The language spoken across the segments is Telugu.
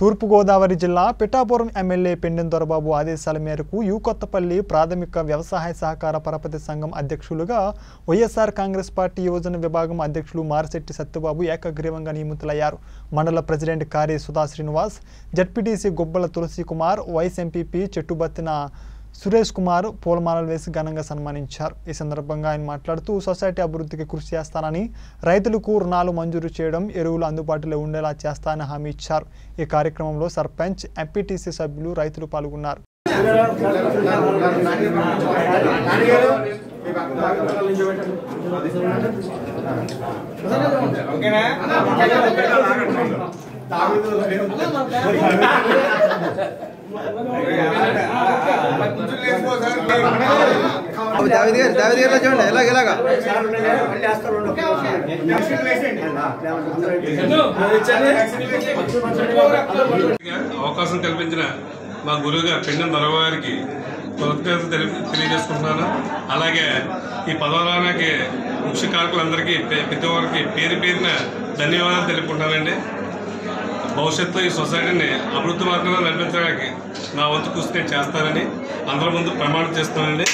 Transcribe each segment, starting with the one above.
తూర్పుగోదావరి జిల్లా పిఠాపురం ఎమ్మెల్యే పెండెం దొరబాబు ఆదేశాల మేరకు యు కొత్తపల్లి ప్రాథమిక వ్యవసాయ సహకార పరపతి సంఘం అధ్యక్షులుగా వైఎస్ఆర్ కాంగ్రెస్ పార్టీ యువజన విభాగం అధ్యక్షులు మారిశెట్టి సత్యబాబు ఏకగ్రీవంగా నియమితులయ్యారు మండల ప్రెసిడెంట్ కార్య Sudha Srinivas ZPTC Gubbala Tulasi Kumar vice MPP Chettubathina Suresh Kumar పూలమాలలు వేసి ఘనంగా సన్మానించారు ఈ సందర్భంగా ఆయన మాట్లాడుతూ సొసైటీ అభివృద్ధికి కృషి చేస్తానని రైతులకు రుణాలు మంజూరు చేయడం ఎరువులు అందుబాటులో ఉండేలా చేస్తానని హామీ ఇచ్చారు ఈ కార్యక్రమంలో సర్పంచ్ ఎంపీటీసీ సభ్యులు రైతులు పాల్గొన్నారు అవి దావిద్ గారు దావిద్ గారిలో చూడండి ఎలాగ ఎలాగా అవకాశం కల్పించిన మా గురువు గారు పెండం దొరవ గారికి కృతజ్ఞతలు తెలి- తెలియజేసుకుంటున్నాను అలాగే ఈ పదవరానికి ముఖ్య కారకులందరికీ పె- ప్రతి ఒక్కరికి పేరు పేరున ధన్యవాదాలు తెలుపుకుంటానండి భవిష్యత్తులో ఈ సొసైటీని అభివృద్ధి మార్గంలో నడిపించడానికి నా వంతు కృషి నేను చేస్తానని అందరి ముందు ప్రమాణం చేస్తానండి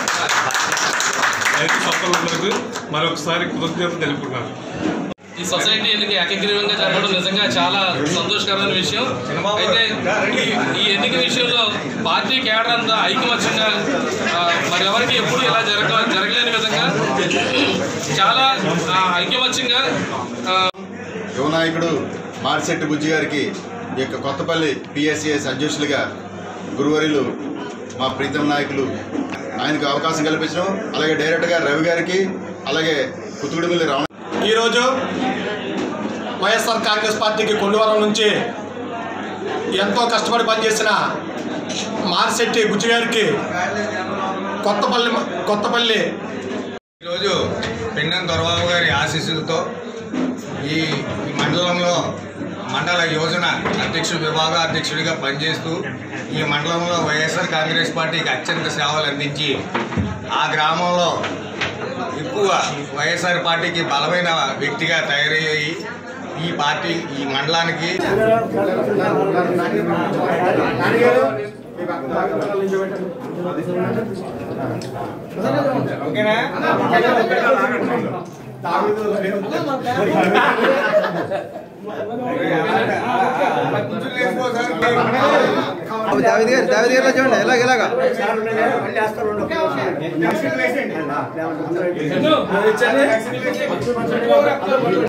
రైతు సోదరులందరికీ మరొకసారి కృతజ్ఞతలు తెలుపుకుంటున్నాను ఈ సొసైటీ ఎన్నిక ఏకగ్రీవంగా జరగడం నిజంగా చాలా సంతోషకరమైన విషయం అయితే ఈ ఈ ఎన్నిక విషయంలో పార్టీ కేడర్ అంతా ఐకమత్యంగా ఆ, మరి ఎవరికి ఎప్పుడు ఇలా జరగ జరగలేని విధంగా చాలా ఆ, ఐకమత్యంగా ఆ, యువ నాయకుడు మారిశెట్టి బుజ్జి గారికి ఈ యొక్క కొత్తపల్లి పిఎస్సిఎస్ అధ్యక్షులుగా గురువరులు మా ప్రీతం నాయకులు ఆయనకు అవకాశం కల్పించడం అలాగే డైరెక్టర్గా రవి గారికి అలాగే కుతుగుడిమిల్లి రామ ఈరోజు వైఎస్ఆర్ కాంగ్రెస్ పార్టీకి కొల్లువరం నుంచి ఎంతో కష్టపడి పనిచేసిన మారిశెట్టి బుజ్జి గారికి కొత్తపల్లి కొత్తపల్లి ఈరోజు పెండం దొరబాబు గారి ఆశీస్సులతో ఈ ఈ మండలంలో మండల యోజన అధ్యక్షుడు విభాగ అధ్యక్షుడిగా పనిచేస్తూ ఈ మండలంలో వైఎస్ఆర్ కాంగ్రెస్ పార్టీకి అత్యంత సేవలు అందించి ఆ గ్రామంలో ఎక్కువ వైఎస్ఆర్ పార్టీకి బలమైన వ్యక్తిగా తయారయ్యి ఈ పార్టీ ఈ మండలానికి అవి దావిద్ గారు దావిద్ గారిలో చూడండి ఎలాగ ఎలాగా